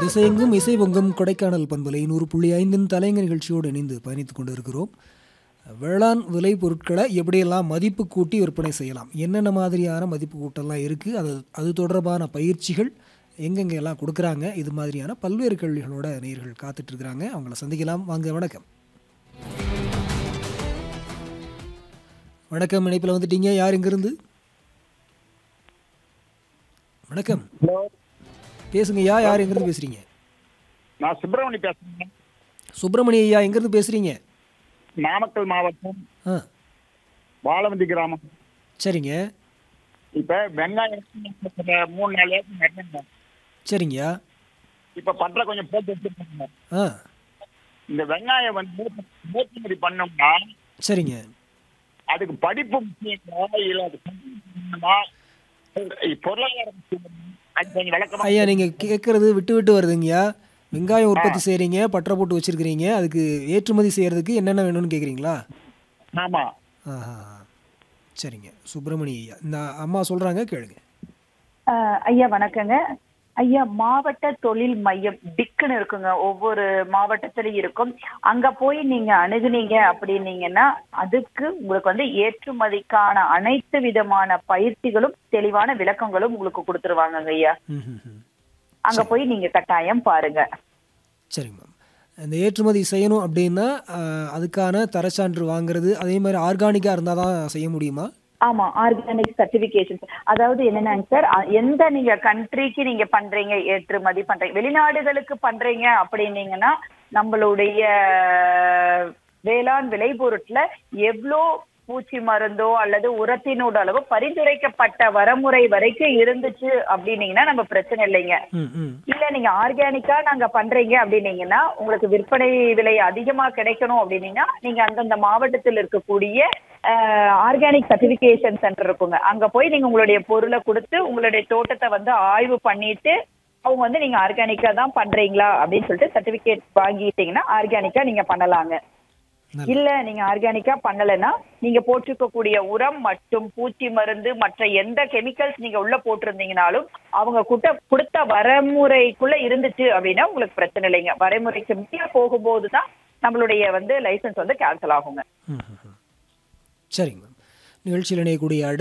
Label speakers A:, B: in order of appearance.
A: திசையெங்கும் இசை பொங்கும் கொடைக்கானல் பண்பலை நூறு புள்ளி ஐந்தின் தலைங்க நிகழ்ச்சியோடு இணைந்து பயணித்துக் கொண்டு இருக்கிறோம் வேளாண் விலை பொருட்களை எப்படியெல்லாம் மதிப்பு கூட்டி விற்பனை செய்யலாம் என்னென்ன மாதிரியான மதிப்பு கூட்டெல்லாம் இருக்குது அது அது தொடர்பான பயிற்சிகள் எங்கெங்க எல்லாம் கொடுக்குறாங்க இது மாதிரியான பல்வேறு கேள்விகளோட நேயர்கள் காத்துட்டு இருக்கிறாங்க அவங்கள சந்திக்கலாம் வாங்க வணக்கம் வணக்கம் இணைப்பில் வந்துட்டீங்க யார் இங்கிருந்து வணக்கம்
B: ஹலோ
A: பேசுங்க ஐயா யார் எங்கிருந்து பேசுறீங்க
B: நான் சுப்பிரமணி பேசுறேன்
A: சுப்பிரமணிய ஐயா எங்கிருந்து பேசுறீங்க
B: நாமக்கல் மாவட்டம்
A: ஆ
B: வாழவந்தி கிராமம்
A: சரிங்க
B: இப்ப வெங்காயம் ஒரு மூணு நாலு ஏக்கர் நட்டேன்
A: சரிங்கய்யா
B: இப்ப பண்ற கொஞ்சம் போட்டு வச்சிருக்காங்க
A: ஆ
B: இந்த வெங்காயம் வந்து ஏற்றுமதி பண்ணோம்னா
A: சரிங்க
B: அதுக்கு படிப்பு முக்கியமா இல்ல அது முக்கியமா? பொருளாதாரம் முக்கியமா? அது கொஞ்சம் விளக்கமா
A: ஐயா நீங்கள் கேட்குறது விட்டு விட்டு வருதுங்கய்யா வெங்காயம் உற்பத்தி செய்கிறீங்க பட்டறை போட்டு வச்சுருக்கிறீங்க அதுக்கு ஏற்றுமதி செய்கிறதுக்கு என்னென்ன வேணும்னு கேட்குறீங்களா
B: ஆமா
A: ஆஹா சரிங்க சுப்பிரமணிய ஐயா இந்த அம்மா சொல்கிறாங்க கேளுங்க
C: ஆஹ் ஐயா வணக்கங்க ஐயா மாவட்ட தொழில் மையம் டிக்குன்னு இருக்குங்க ஒவ்வொரு மாவட்டத்திலயும் இருக்கும் அங்க போய் நீங்க அணுகுனீங்க அப்படின்னீங்கன்னா அதுக்கு உங்களுக்கு வந்து ஏற்றுமதிக்கான அனைத்து விதமான பயிற்சிகளும் தெளிவான விளக்கங்களும் உங்களுக்கு கொடுத்துருவாங்கங்க ஐயா
A: ம் ம் ம்
C: அங்க போய் நீங்க கட்டாயம் பாருங்க
A: சரிங்க மேம் இந்த ஏற்றுமதி செய்யணும் அப்படின்னா ஆஹ், அதுக்கான தரச்சான்று வாங்குறது அதே மாதிரி ஆர்கானிக்காக இருந்தால் தான் செய்ய முடியுமா
C: ஆமா ஆர்கானிக் சர்டிபிகேஷன் அதாவது என்னன்னாங்க சார் அ- எந்த நீங்க கண்ட்ரிக்கு நீங்க பண்றீங்க ஏற்றுமதி பண்றீங்க வெளிநாடுகளுக்கு பண்றீங்க அப்படின்னீங்கன்னா நம்மளுடைய வேளாண் விளைபொருட்ல எவ்வளோ பூச்சி மருந்தோ அல்லது உரத்தினோட அளவு பரிந்துரைக்கப்பட்ட வரமுறை வரைக்கும் இருந்துச்சு அப்படின்னீங்கன்னா நம்ம பிரச்சனை இல்லைங்க
A: ம் ம்
C: இல்ல நீங்க ஆர்கானிக்கா நாங்க பண்றீங்க அப்படின்னீங்கன்னா உங்களுக்கு விற்பனை விலை அதிகமா கிடைக்கணும் அப்படின்னீங்கன்னா நீங்க அந்தந்த மாவட்டத்தில் இருக்கக்கூடிய ஆர்கானிக் சர்டிபிகேஷன் சென்டர் இருக்குங்க அங்க போய் நீங்க உங்களுடைய பொருளை கொடுத்து உங்களுடைய தோட்டத்தை வந்து ஆய்வு பண்ணிட்டு அவங்க வந்து நீங்க ஆர்கானிக்கா தான் பண்றீங்களா அப்படின்னு சொல்லிட்டு சர்டிபிகேட் வாங்கிட்டீங்கன்னா ஆர்கானிக்கா நீங்க பண்ணலாங்க
A: நல்லது.
C: இல்ல நீங்க ஆர்கானிக்கா பண்ணலைன்னா நீங்க போட்டிருக்கக்கூடிய உரம் மற்றும் பூச்சி மருந்து மற்ற எந்த கெமிக்கல்ஸ் நீங்க உள்ள போட்டிருந்தீங்கனாலும் அவங்க குட்ட கொடுத்த வரமுறைக்குள்ள இருந்துச்சு அப்படின்னா உங்களுக்கு பிரச்சனை இல்லைங்க வரைமுறைக்கு மேல போகும்போது தான் நம்மளுடைய வந்து லைசன்ஸ் வந்து கேன்சல் ஆகுங்க
A: ம் ம் ம். சரிங்க மேம் நிகழ்ச்சியில் இணையக்கூடிய அடுத்த